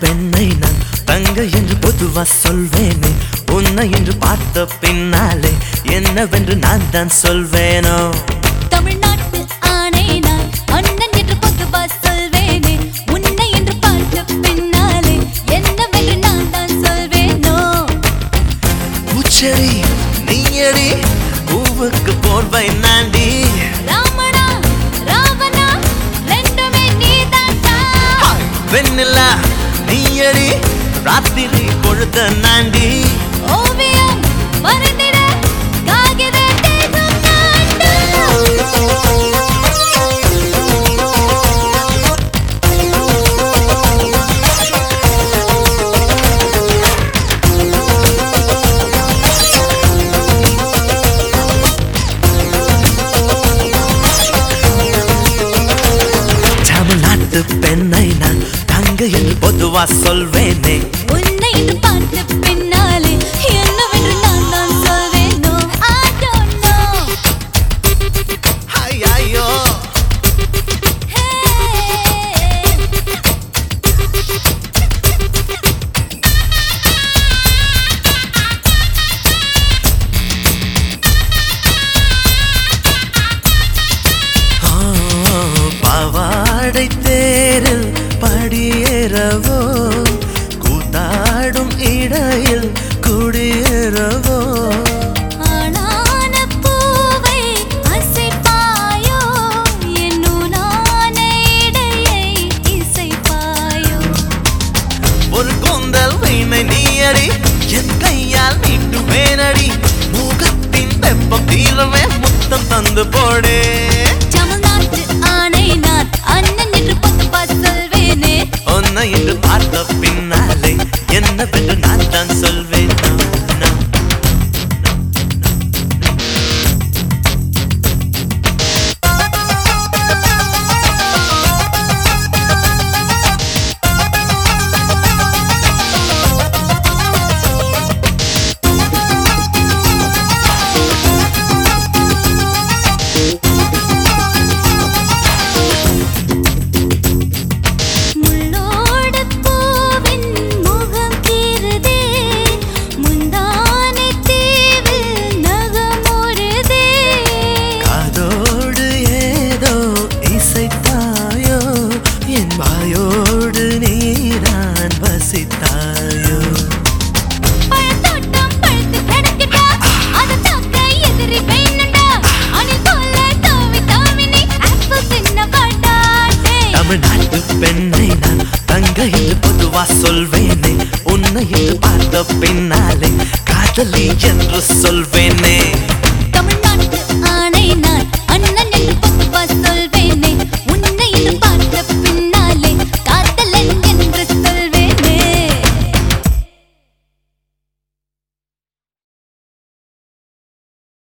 பெண்ணை நான் தங்க என்று பொதுவா சொல்வேனே உன்னை என்று பார்த்த பின்னாலே என்னவென்று நான் தான் சொல்வேனோ தமிழ்நாட்டு ஆணை நான் அண்ணன் என்று பொதுவா சொல்வேனே உன்னை என்று பார்த்த பின்னாலே என்னவென்று நான் தான் சொல்வேனோ பூச்செடி நீயடி பூவுக்கு போர்வை நாண்டி ராமனா ராவணா ரெண்டுமே நீதான்டா வெண்ணிலா நீயடி ராத்திரி பொழுத நாண்டி ஓவியம் மறந்திட காகித தேசம் நான்டா தமிழ்நாட்டு பெண்ணை நான் தங்க என்று பொதுவா சொல்வேனே உன்னை என்று பார்த்த பின்னாலே என்னவென்று நான் தான் சொல்வேனோ I don't know ஐயோ Hey ஆ, பாவாடை தேரில் படியேறவோ கூத்தாடும் இடையில் குடியேறவோ ஆனான பூவை அசைப்பாயோ என் நூலான இடையை இசைப்பாயோ ஒரு கூந்தல் வீணை நீயடி என் கையால் நீட்டு வேனடி முகத்தின் வெப்பம் தீரவே முத்தம் தந்து போடே தமிழ்நாட்டு ஆணை நான் அண்ணன் என்று பொதுப்பா சொல்வேனே உன்னை என்று பார்த்த பின்னாலே என்னவென்று நான் தான் சொல்வேன் நான், நான். முள்ளோடு பூவின் முகம் கீறுதே முந்தானை தீவில் நகமுறுதே காதோடு ஏதோ இசைத்தாயோ என் வாயோடு நீதான் வசித்தாயோ பழத்தோட்டம் பழுத்து கிடக்குடா அது தாக்க எதிரி வேணுண்டா அணில் போல தாவி தாவி நீ ஆப்பிள் தின்ன வாடாடே தமிழ்நாட்டு பெண்ணை நான் தங்க என்று பொதுவா சொல்வேனே உன்னை என்று பார்த்த பின்னாலே காதலி என்று சொல்வேனே